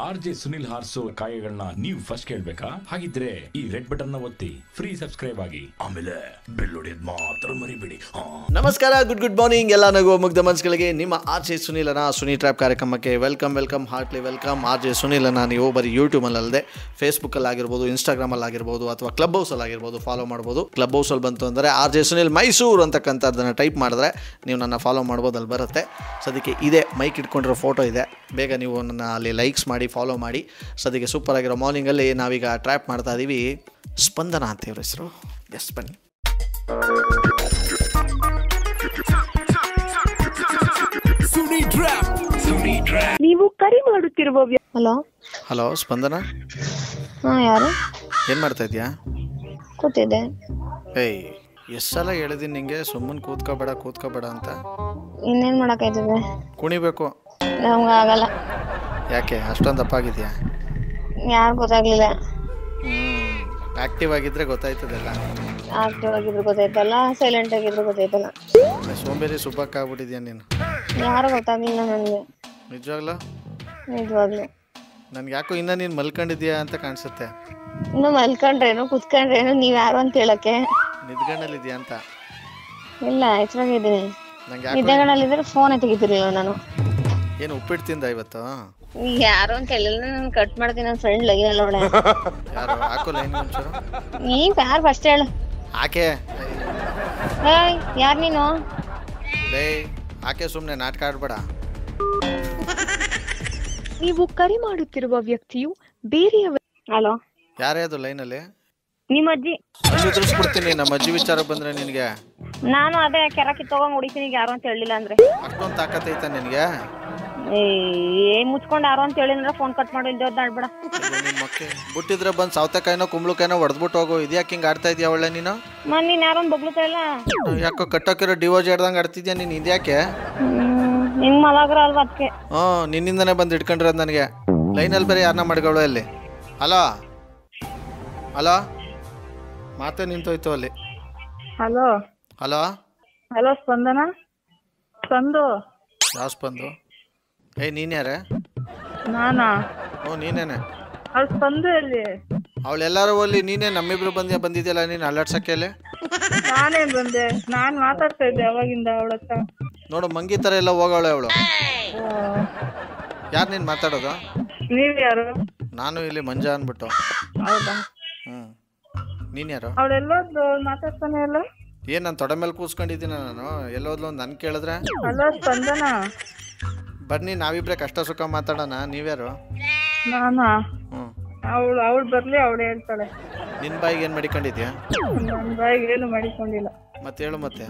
R J Sunil ಹಾರ್ಸೋ ಕಾಯಗಳನ್ನ ನೀವು ಫಸ್ಟ್ ಕೇಳ್ಬೇಕಾ ಹಾಗಿದ್ರೆ ಈ ರೆಡ್ ಬಟನ್ ನ ಒತ್ತಿ ಫ್ರೀ ಸಬ್ಸ್ಕ್ರೈಬ್ ಆಗಿ ಆಮೇಲೆ ಬೆಲ್ ಹೊಡೆಯೋದ್ ಮಾತ್ರ ಮರಿಬೇಡಿ ಹಾ ನಮಸ್ಕಾರ ಗುಡ್ ಗುಡ್ ಮಾರ್ನಿಂಗ್ ಎಲ್ಲ ನಗುವ ಮುಗ್ಧ ಮನಸ್ಸುಗಳಿಗೆ ನಿಮ್ಮ ಆರ್ ಜೆ ಸುನೀಲನ ಸುನಿ ಟ್ರ್ಯಾಪ್ ಕಾರ್ಯಕ್ರಮಕ್ಕೆ welcome welcome heartly welcome R J ಸುನೀಲನ ನೀವು ಬರೀ ಯೂಟ್ಯೂಬಲ್ಲಿ ಅಲ್ಲದೆ ಫೇಸ್ಬುಕ್ಕಲ್ಲಿ ಆಗಿರ್ಬೋದು ಇನ್ಸ್ಟಾಗ್ರಾಮಲ್ಲಿ ಆಗಿರ್ಬೋದು ಅಥವಾ ಕ್ಲಬ್ ಹೌಸಲ್ಲಿ ಆಗಿರ್ಬೋದು ಫಾಲೋ ಮಾಡ್ಬೋದು ಕ್ಲಬ್ ಹೌಸಲ್ಲಿ ಬಂತು ಅಂದರೆ ಆರ್ ಜೆ ಸುನೀಲ್ ಮೈಸೂರು ಅಂತಕ್ಕಂಥದ್ದನ್ನು ಟೈಪ್ ಮಾಡಿದ್ರೆ ನೀವು ನನ್ನ ಫಾಲೋ ಮಾಡ್ಬೋದು ಅಲ್ಲಿ ಬರುತ್ತೆ ಸದ್ಯಕ್ಕೆ ಇದೆ ಮೈಕ್ ಇಟ್ಕೊಂಡಿರೋ ಫೋಟೋ ಇದೆ ಬೇಗ ನೀವು ನನ್ನ ಅಲ್ಲಿ ಲೈಕ್ಸ್ ಮಾಡಿ ಫಾಲೋ ಮಾಡಿ ಸದ್ಯಕ್ಕೆ ಸೂಪರ್ ಆಗಿರೋ ಮಾರ್ನಿಂಗಲ್ಲಿ ನಾವೀಗ ಟ್ರ್ಯಾಪ್ ಮಾಡ್ತಾ ಇದ್ದೀವಿ ಸ್ಪಂದನ ಅಂತ ಇವ್ರ ಹೆಸರು ಎಸ್ ಬನ್ನಿ ನೀವು ಕರೆ ಮಾಡುತ್ತಿರುವ ವ್ಯ- ಹಲೋ ಹಲೋ ಸ್ಪಂದನ ಹಾ ಯಾರು ಏನು ಮಾಡ್ತಾ ಇದೆಯಾ ಕೂತಿದ್ದೆ ಏಯ್ ಎಷ್ಟು ಸಲ ಹೇಳಿದೀನಿ ನಿಂಗೆ ಸುಮ್ಮನೆ ಕೂತ್ಕೋಬೇಡ ಕೂತ್ಕೋಬೇಡ ಅಂತ ಇನ್ನೇನ್ ಮಾಡಕ್ಕಾಯ್ತದೆ ಕುಣಿಬೇಕು ನಮ್ಗೆ ಆಗಲ್ಲ ಯಾಕೆ ಅಷ್ಟೊಂದು ದಪ್ಪಾಗಿದೆಯಾ ಯಾರು ಗೊತ್ತಾಗ್ಲಿಲ್ಲ ಆ್ಯಕ್ಟಿವ್ ಆಗಿದ್ರೆ ಗೊತ್ತಾಯ್ತದಲ್ಲ ಆಕ್ಟಿವ್ ಆಗಿದ್ರು ಗೊತ್ತಾಯ್ತಲ್ಲ ಸೈಲೆಂಟ್ ಆಗಿದ್ರು ಗೊತ್ತಾಯ್ತಲ್ಲ ಸೋಂಬೇರಿ ಸುಬ್ಬಕ್ಕ ಆಗ್ಬಿಟ್ಟಿದ್ಯಾ ನೀನು ಯಾರು ಗೊತ್ತಾಗ್ಲಿಲ್ಲ ನನಗೆ ನಿಜವಾಗ್ಲೂ ನಿಜವಾಗ್ಲು ನನ್ಗೆ ಯಾಕೋ ಇನ್ನೂ ನೀನು ಮಲ್ಕೊಂಡಿದ್ಯಾ ಅಂತ ಕಾಣಿಸುತ್ತೆ ಇನ್ನು ಮಲ್ಕೊಂಡ್ರೇನು ಕುತ್ಕೊಂಡ್ರೇನು ನೀವ್ ಯಾರು ಅಂತ ಹೇಳಕ್ಕೆ ನಿದ್ಗಣ್ಣಲ್ಲಿದ್ಯಾ ಅಂತ ಇಲ್ಲ ಎಚ್ಚರಾಗಿದ್ದೀನಿ ನಂಗೆ ಯಾಕೋ ನಿದ್ದೆಗಳಲ್ಲಿದ್ರೆ ಫೋನ್ ತೆಗಿತಿರ್ಲಿಲ್ಲ ನಾನು ಏನು ಉಪ್ಪಿಟ್ಟು ತಿಂದ ಇವತ್ತು ಯಾರು ಅಂತ ಹೇಳಿಲ್ಲ ನಾನು ಕಟ್ ಮಾಡ್ತೀನಿ ನನ್ನ ಫ್ರೆಂಡ್ ಲಗಿರಲ್ಲ ಅವಳೆ ಯಾರು ಹಾಕೋ ಲೈನ್ ಒಂಚೂರು ನೀವ್ ಯಾರು ಫಸ್ಟ್ ಹೇಳು ಆಕೆ ಏಯ್ ಯಾರು ನೀನು ಲೇ ಆಕೆ ಸುಮ್ಮನೆ ನಾಟಕ ಆಡ್ಬೇಡ ನೀವು ಕರೆ ಮಾಡುತ್ತಿರುವ ವ್ಯಕ್ತಿಯು ಬೇರೆಯವ ಹಲೋ ಯಾರೇ ಅದು ಲೈನಲ್ಲಿ ನಿಮ್ಮ ಅಜ್ಜಿ ಬಿಡ್ತೀನಿ ನಮ್ಮ ಅಜ್ಜಿ ವಿಚಾರಕ್ಕೆ ಬಂದ್ರೆ ನಿನಗೆ ನಾನು ಅದೇ ಕೆರ ಕಿತ್ತೋಗಂಗ್ ಹೊಡಿತೀನಿ ಈಗ ಯಾರು ಅಂತ ಹೇಳಿಲ್ಲ ಅಂದ್ರೆ ಅಷ್ಟೊಂದು ತಾಕತ್ತೈತ ನಿನಗೆ ಏ ಮುಚ್ಕೊಂಡು ಯಾರು ಅಂತ ಹೇಳಿದ್ರೆ ಫೋನ್ ಕಟ್ ಮಾಡಿ ಇಲ್ದೇ ಆಡ್ಬೇಡ ನಿಮ್ಮ ಮಕ್ಕೆ ಬಿಟ್ಟಿದ್ರೆ ಬಂದು ಸೌತೆಕಾಯಿನೋ ಕುಂಬಳಕಾಯಿನೋ ಹೊಡೆದ್ಬಿಟ್ಟು ಹೋಗು ಇದ್ಯಾಕೆ ಹಿಂಗೆ ಆಡ್ತಾ ಇದೆಯಾ ಒಳ್ಳೆ ನೀನು ಮನ್ ನೀನ್ ಯಾರು ಬಗ್ಲುತ್ತಾ ಇಲ್ಲ ಯಾಕೋ ಕಟ್ಟೋಕಿರೋ ಡಿವೋರ್ಸ್ ಹೇಳ್ದಂಗೆ ಆಡ್ತಿದ್ಯಾ ನೀನು ಇದ್ಯಾಕೆ ಹ್ಮ್, ನಿಮ್ ಮಲಗ್ರ ಅಲ್ವಾ ಅದಕ್ಕೆ ಹ್ಞೂ ನಿನ್ನಿಂದನೇ ಬಂದು ಇಟ್ಕೊಂಡಿರೋದು ನನಗೆ ಲೈನಲ್ಲಿ ಬೇರೆ ಯಾರನ್ನ ಮಾಡ್ಕೊಳ್ಳೋ ಅಲ್ಲಿ ಹಲೋ ಹಲೋ ಮಾತೇ ನಿಂತೋಯ್ತು ಅಲ್ಲಿ hello hello hello Spandana Spandu ಯಾವ ಬಂದು ಏಯ್ ನೀನು ಯಾರೇ ನಾನಾ ಹ್ಞೂ ನೀನೇನೆ ಅವ್ಳು ಸ್ಪಂದು ಎಲ್ಲಿ ಅವಳು ಎಲ್ಲರೂ ಅಲ್ಲಿ ನೀನೇ ನಮ್ಮಿಬ್ರು ಬಂದ ಬಂದಿದ್ಯಲ್ಲ ನೀನು ಅಲ್ಲಾಡ್ಸಕ್ಕೆ ಅಲ್ಲಿ ನಾನೇನ್ ಬಂದೆ ನಾನ್ ಮಾತಾಡ್ತಾ ಇದ್ದೆ ಅವಾಗಿಂದ ಅವಳ ಹತ್ರ ನೋಡು ಮಂಗಿ ಥರ ಎಲ್ಲ ಹೋಗೋಳೆ ಅವಳು ಯಾರು ನೀನು ಮಾತಾಡೋದು ನೀವ್ ಯಾರು ನಾನು ಇಲ್ಲಿ ಮಂಜ ಅಂದ್ಬಿಟ್ಟು ಹೌದಾ ಹ್ಞೂ ನೀನು ಯಾರು ಅವಳೆಲ್ಲೋದ್ದು ಮಾತಾಡ್ತಾನೆ ಇಲ್ಲ ಏನು ನಾನು ತೊಡೆ ಮೇಲೆ ಕೂಸ್ಕೊಂಡಿದ್ದೀನಿ ನಾನು ಎಲ್ಲೋದ್ಲು ನನ್ ಕೇಳಿದ್ರೆ ಹಲೋ ಸ್ಪಂದನ ಬನ್ನಿ ನಾವಿಬ್ರೆ ಕಷ್ಟ ಸುಖ ಮಾತಾಡೋಣ ನೀವ್ಯಾರು ನಾನಾ ಹ್ಞೂ ಅವಳು ಅವಳು ಬರ್ಲಿ ಅವಳು ಹೇಳ್ತಾಳೆ ನಿನ್ನ ಬಾಯಿಗೆ ಏನು ಮಡಿಕೊಂಡಿದ್ಯಾ ನನ್ ಬಾಯಿಗೆ ಏನು ಮಾಡಿಕೊಂಡಿಲ್ಲ ಮತ್ತೆ ಹೇಳು ಮತ್ತೆ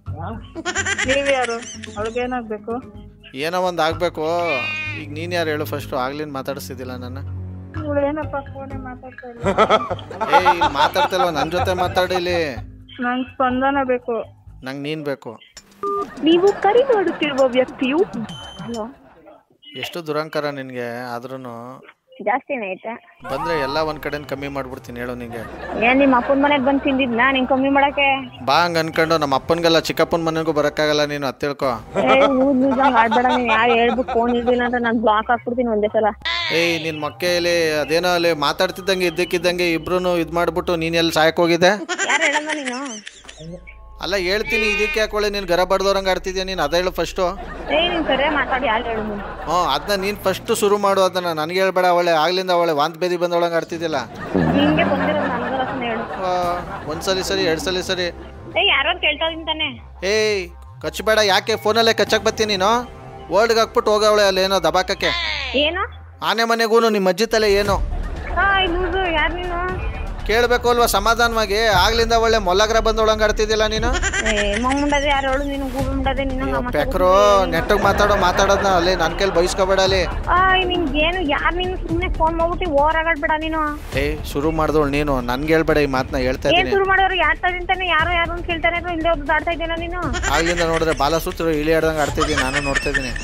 ನೀವ್ ಯಾರು ಅವಳಿಗೇನಾಗ್ಬೇಕು ಏನೋ ಒಂದು ಆಗಬೇಕು ಈಗ ನೀನು ಯಾರು ಹೇಳು ಫಸ್ಟು ಆಗ್ಲಿನ ಮಾತಾಡಿಸ್ತಿದ್ದಿಲ್ಲ ನನ್ನ ಇವಳು ಏನಪ್ಪ ಫೋನೇ ಮಾತಾಡ್ತಾ ಇಲ್ಲ ಏಯ್ ಇಲ್ಲಿ ಮಾತಾಡ್ತಿಲ್ವ ನನ್ನ ಜೊತೆ ಮಾತಾಡಿ ಇಲ್ಲಿ ನಂಗೆ ಸ್ಪಂದನ ಬೇಕು ನಂಗೆ ನೀನು ಬೇಕು ನೀವು ಕರೆ ಮಾಡುತ್ತಿರುವ ವ್ಯಕ್ತಿಯು ಹಲೋ ಎಷ್ಟು ದುರಂಕಾರ ನಿನಗೆ ಆದ್ರೂ ಜಾಸ್ತಿನೇ ಐತೆ ಬಂದರೆ ಎಲ್ಲ ಒಂದು ಕಡೆನ ಕಮ್ಮಿ ಮಾಡ್ಬಿಡ್ತೀನಿ ಹೇಳು ನಿಂಗೆ ಏನ್ ನಿಮ್ಮ ಅಪ್ಪನ ಮನೆಗ್ ಬಂದ್ ತಿಂದಿದ್ನಾ ನಿಂಗ್ ಕಮ್ಮಿ ಮಾಡಕ್ಕೆ ಬಾ ಹಂಗೆ ಅನ್ಕೊಂಡು ನಮ್ಮ ಅಪ್ಪನಿಗೆಲ್ಲ ಚಿಕ್ಕಪ್ಪನ ಮನೆಗೂ ಬರೋಕ್ಕಾಗಲ್ಲ ನೀನು ಅದು ತಿಳ್ಕೊ ಏ ಊರ್ ನಿಜ ಆಡ್ಬೇಡ ನೀನ್ ಯಾರು ಹೇಳ್ಬಿಟ್ಟು ಫೋನ್ ಇರ್ಲಿಲ್ಲ ಅಂತ ನಾನು ಬ್ಲಾಕ್ ಹಾಕ್ಬಿಡ್ತೀನಿ ಒಂದೇ ಸಲ ಏಯ್ ನಿನ್ನ ಮಕ್ಕಳಲ್ಲಿ ಅದೇನೋ ಅಲ್ಲಿ ಮಾತಾಡ್ತಿದ್ದಂಗೆ ಇದ್ದಕ್ಕಿದ್ದಂಗೆ ಇಬ್ರು ಇದು ಮಾಡ್ಬಿಟ್ಟು ನೀನು ಎಲ್ಲಿ ಸಾಯಕ್ಕೆ ಹೋಗಿದ್ದೆ ಯಾರು ಹೇಳಂಗ ನೀನು ಅಲ್ಲ ಹೇಳ್ತೀನಿ ಇದಕ್ಕೆ ಯಾಕೆ ನೀನು ಗರ ಬಡ್ದವ್ರಂಗೆ ಆಡ್ತಿದ್ಯಾ ನೀನು ಅದ ಹೇಳು ಫಸ್ಟು ಏ ನೀನ್ ಸರಿಯಾಗಿ ಮಾತಾಡಿ ಯಾರು ಹೇಳು ನೀನು ಹ್ಞೂ ಅದನ್ನ ನೀನು ಫಸ್ಟು ಶುರು ಮಾಡು ಅದನ್ನ ನನಗೆ ಹೇಳ್ಬೇಡ ಅವಳೆ ಆಗ್ಲಿಂದ ಅವಳೆ ವಾಂತಿ ಬೇದಿ ಬಂದವಳಂಗೆ ಆಡ್ತಿದ್ದಿಲ್ಲ ನಿಂಗೆ ಬಂದಿರೋದು ನನಗಲ್ಲ ಸುಮ್ಮನೆ ಹೇಳು ಒಂದು ಸಲ ಸರಿ ಎರಡು ಸಲ ಸರಿ ಏ ಯಾರೋ ಕೇಳ್ತಾ ಇದೀನಿ ತಾನೆ ಏಯ್ ಕಚ್ಚಬೇಡ ಯಾಕೆ ಫೋನಲ್ಲೇ ಕಚ್ಚಕ್ಕೆ ಬರ್ತೀನಿ ನೀನು ವರ್ಲ್ಡ್ಗೆ ಹಾಕ್ಬಿಟ್ಟು ಹೋಗವಳೆ ಅಲ್ಲೇನೋ ದಬಾಕಕ್ಕೆ ಏನು ಆನೆ ಮನೆಗೂ ನಿಮ್ಮ ಅಜ್ಜಿ ತಲೆ ಏನು ಹಾ ಲೂಸು ಯಾರು ನೀನು ಕೇಳಬೇಕು ಅಲ್ವಾ ಸಮಾಧಾನವಾಗಿ ಆಗ್ಲಿಂದ ಒಳ್ಳೆ ಮೊಲಗ್ರ ಬಂದೊಳಂಗೆ ಆಡ್ತಿದ್ದಿಲ್ಲ ನೀನು ಏ ಮುಂಡದೆ ಯಾರು ಹೇಳು ನೀನು ಗೂಬೆ ಮುಂಡದೆ ನೀನು ನಮ್ಮ ಹತ್ರ ಪೆಕ್ರೋ ನೆಟ್ಟಿಗೆ ಮಾತಾಡೋ ಮಾತಾಡೋದನ್ನ ಅಲ್ಲಿ ನನ್ನ ಕೈಲಿ ಬಯಸ್ಕೋಬೇಡ ಅಲ್ಲಿ ಆ ನಿಂಗೆ ಏನು ಯಾರು ನೀನು ಸುಮ್ಮನೆ ಫೋನ್ ಮಾಡ್ಬಿಟ್ಟು ಓವರ್ ಆಗಾಡ್ಬೇಡ ನೀನು ಏಯ್ ಶುರು ಮಾಡ್ದವಳು ನೀನು ನನ್ಗೆ ಹೇಳ್ಬೇಡ ಈ ಮಾತನ್ನ ಹೇಳ್ತಾ ಏನ್ ಇದ್ದೀನಿ ಶುರು ಮಾಡೋರು ಯಾರು ತಾನೆ ಯಾರು ಯಾರು ಅಂತ ಕೇಳ್ತಾನೆ ಇದ್ರು ಇಲ್ಲೇ ಒಬ್ರು ಆಡ್ತಾ ಇದ್ದೀನ ನೀನು ಆಗ್ಲಿಂದ ನೋಡಿದ್ರೆ ಬಾಲ ಸುತ್ತರು ಇಳಿ ಆಡ್ದಂಗೆ ಆಡ್ತಿದ್ದೀನಿ ನಾನು ನೋಡ್ತಾ ಇದ್ದೀನಿ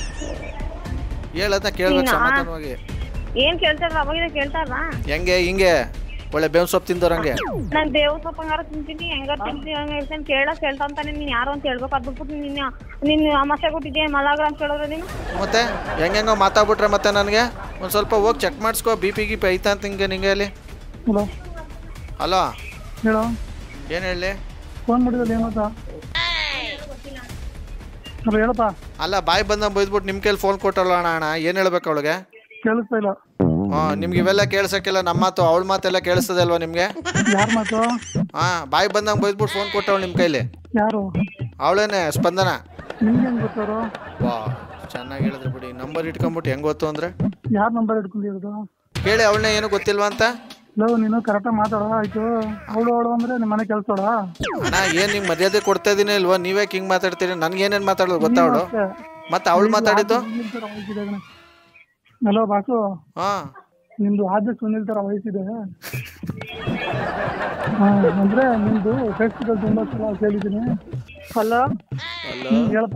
ಹೇಳೋದನ್ನ ಕೇಳ್ಬೇಕು ನೀನಾ? ಸಮಾಧಾನವಾಗಿ ಏನ್ ಕೇಳ್ತಾರ ಅವಾಗಿಂದ ಕೇಳ್ತಾರ ಹೆಂಗೆ ಹಿಂಗೆ ಒಳ್ಳೆ ಬೇವಿನ ಸೊಪ್ಪು ತಿಂದವ್ರಂಗೆ ನಾನ್ ಬೇವು ಸೊಪ್ಪು ಹಂಗಾರ ತಿಂತೀನಿ ಹೆಂಗಾರ ತಿಂತೀನಿ ಹಂಗ ಇರ್ತೇನೆ ಕೇಳಕ್ ಕೇಳ್ತಾಂತಾನೆ ನೀನ್ ಯಾರು ಅಂತ ಹೇಳ್ಬೇಕು ಅದ್ ಬಿಟ್ಬಿಟ್ಟು ನಿನ್ನ ನಿನ್ನ ಅಮಾಸೆ ಕೊಟ್ಟಿದ್ದೆ ಮಲಾಗ್ರ ಅಂತ ಹೇಳಿದ್ರೆ ನೀನು ಮತ್ತೆ ಹೆಂಗೆಂಗೋ ಮಾತಾಡ್ಬಿಟ್ರೆ ಮತ್ತೆ ನನಗೆ ಒಂದು ಸ್ವಲ್ಪ ಹೋಗಿ ಚೆಕ್ ಮಾಡಿಸ್ಕೋ ಬಿ ಪಿ ಗಿಪಿ ಐತಾ ಅಂತ ಹಿಂಗೆ ನಿಂಗೆ ಅಲ್ಲಿ ಹಲೋ ಹಲೋ ಹೇಳೋ ಏನು ಹೇಳಿ ಫೋನ್ ಮಾಡಿದಲ್ಲಿ ಏನಂತ ಹಲೋ ಹೇಳಪ್ಪ ಅಲ್ಲ ಬಾಯಿ ಬಂದಂಗೆ ಬೈದ್ಬಿಟ್ಟು ನಿಮ್ಮ ಕೈಲಿ ಫೋನ್ ಕೊಟ್ಟಲ್ಲ ಅಣ್ಣ ಅಣ್ಣ ಏನು ಹೇಳ್ಬೇಕು ಅವಳಿಗೆ ಕೇಳಿಸ್ತಾ ಇಲ್ಲ ಹಾಂ ನಿಮ್ಗೆ ಇವೆಲ್ಲ ಕೇಳ್ಸಕ್ಕಿಲ್ಲ ನಮ್ಮ ಮಾತು ಅವಳ ಮಾತೆಲ್ಲ ಕೇಳಿಸ್ತದೆ ಅಲ್ವಾ ನಿಮಗೆ ಯಾರ ಮಾತು ಹಾಂ ಬಾಯಿ ಬಂದಂಗೆ ಬೈದ್ಬಿಟ್ಟು ಫೋನ್ ಕೊಟ್ಟವಳು ನಿಮ್ಮ ಕೈಲಿ ಯಾರು ಅವಳೇನೆ ಸ್ಪಂದನ ನಿಮ್ಗೆ ಹೆಂಗ್ ಗೊತ್ತಾರು ವಾ ಚೆನ್ನಾಗಿ ಹೇಳಿದ್ರೆ ಬಿಡಿ ನಂಬರ್ ಇಟ್ಕೊಂಬಿಟ್ಟು ಹೆಂಗೆ ಗೊತ್ತು ಅಂದರೆ ಯಾರ ನಂಬರ್ ಇಟ್ಕೊಂಡಿರೋದು ಕೇಳಿ ಅವಳನ್ನ ಏನು ಗೊತ್ತಿಲ್ವಾ ಅಂತ ಲೋ ನೀನು ಕರೆಕ್ಟಾಗಿ ಮಾತಾಡೋ ಆಯ್ತು ಅವಳು ಅವಳು ಅಂದ್ರೆ ನಿಮ್ಮ ಮನೆ ಕೆಲ್ಸೋಡ ಅಣ್ಣ ಏನು ನಿಮ್ಗೆ ಮರ್ಯಾದೆ ಕೊಡ್ತಾ ಇದೀನಿ ಇಲ್ವಾ ನೀವೇ ಹಿಂಗೆ ಮಾತಾಡ್ತೀರಿ ನನ್ಗೆ ಏನೇನು ಮಾತಾಡೋದು ಗೊತ್ತಾ ಅವಳು ಮತ್ತೆ ಅವಳು ಮಾತಾಡಿದ್ದು ಹಲೋ ಬಾಸು ಹಾಂ ನಿಮ್ದು ಆದ್ಯ ಸುನಿಲ್ ತರ ವಯಸ್ಸಿದೆ ಹಾ ಅಂದ್ರೆ ನಿಮ್ದು ಫೇಸ್ಬುಕ್ ಅಲ್ಲಿ ತುಂಬಾ ಸಲ ಕೇಳಿದ್ದೀನಿ ಹಲೋ ಹ್ಮ್, ಹೇಳಪ್ಪ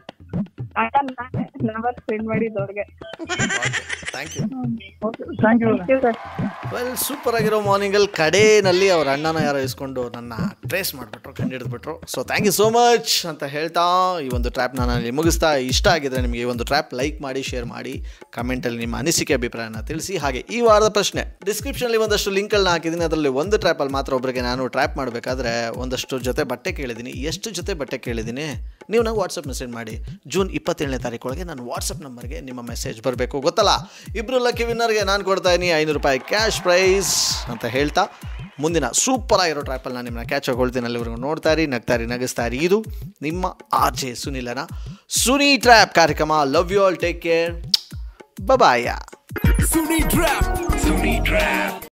ನಂಬರ್ ಸೆಂಡ್ ಮಾಡಿದ್ದು ಅವ್ರಿಗೆ thank you okay thank you well super ಆಗಿರೋ ಮಾರ್ನಿಂಗಲ್ಲಿ ಕಡೇನಲ್ಲಿ ಅವ್ರ ಅಣ್ಣನ ಯಾರೋ ಇಸ್ಕೊಂಡು ನನ್ನ ಟ್ರೇಸ್ ಮಾಡಿಬಿಟ್ರು ಕಂಡುಹಿಡಿದ್ಬಿಟ್ರು so thank you so much ಅಂತ ಹೇಳ್ತಾ ಈ ಒಂದು ಟ್ರ್ಯಾಪ್ ನಾನು ಅಲ್ಲಿ ಮುಗಿಸ್ತಾ ಇಷ್ಟ ಆಗಿದ್ರೆ ನಿಮಗೆ ಈ ಒಂದು ಟ್ರ್ಯಾಪ್ ಲೈಕ್ ಮಾಡಿ ಶೇರ್ ಮಾಡಿ ಕಮೆಂಟಲ್ಲಿ ನಿಮ್ಮ ಅನಿಸಿಕೆ ಅಭಿಪ್ರಾಯನ ತಿಳಿಸಿ ಹಾಗೆ ಈ ವಾರದ ಪ್ರಶ್ನೆ ಡಿಸ್ಕ್ರಿಪ್ಷನಲ್ಲಿ ಒಂದಷ್ಟು ಲಿಂಕ್ಗಳನ್ನ ಹಾಕಿದ್ದೀನಿ ಅದರಲ್ಲಿ ಒಂದು ಟ್ರ್ಯಾಪಲ್ಲಿ ಮಾತ್ರ ಒಬ್ಬರಿಗೆ ನಾನು ಟ್ರ್ಯಾಪ್ ಮಾಡಬೇಕಾದ್ರೆ ಒಂದಷ್ಟು ಜೊತೆ ಬಟ್ಟೆ ಕೇಳಿದ್ದೀನಿ ಎಷ್ಟು ಜೊತೆ ಬಟ್ಟೆ ಕೇಳಿದ್ದೀನಿ ನೀವು ನಂಗೆ ವಾಟ್ಸಪ್ ಮೆಸೇಜ್ ಮಾಡಿ ಜೂನ್ ಇಪ್ಪತ್ತೇಳನೇ ತಾರೀಕೊಳಗೆ ನಾನು ವಾಟ್ಸಪ್ ನಂಬರ್ಗೆ ನಿಮ್ಮ ಮೆಸೇಜ್ ಬರಬೇಕು ಗೊತ್ತಲ್ಲ ಇಬ್ಬರು ಲಕ್ಕಿ ವಿನ್ನರ್ಗೆ ನಾನು ಕೊಡ್ತಾ ಇದ್ದೀನಿ ಐನೂರು ರೂಪಾಯಿ ಕ್ಯಾಶ್ ಪ್ರೈಸ್ ಅಂತ ಹೇಳ್ತಾ ಮುಂದಿನ ಸೂಪರ್ ಆಗಿರೋ ಟ್ರ್ಯಾಪಲ್ಲಿ ನಾನು ನಿಮ್ಮನ್ನ ಕ್ಯಾಚ್ ಹಾಕೊಳ್ತೀನಿ ಅಲ್ಲಿವರೆಗೂ ನೋಡ್ತಾ ಇರಿ ನಗ್ತಾ ಇರಿ ನಗಿಸ್ತಾ ಇರಿ ಇದು ನಿಮ್ಮ ಆರ್ ಜೆ ಸುನಿಲನ ಸುನಿ ಟ್ರ್ಯಾಪ್ ಕಾರ್ಯಕ್ರಮ love you all take care ಬಬಾಯ ಸುನಿ ಟ್ರ್ಯಾಪ್ ಸುನಿ ಟ್ರ್ಯಾಪ್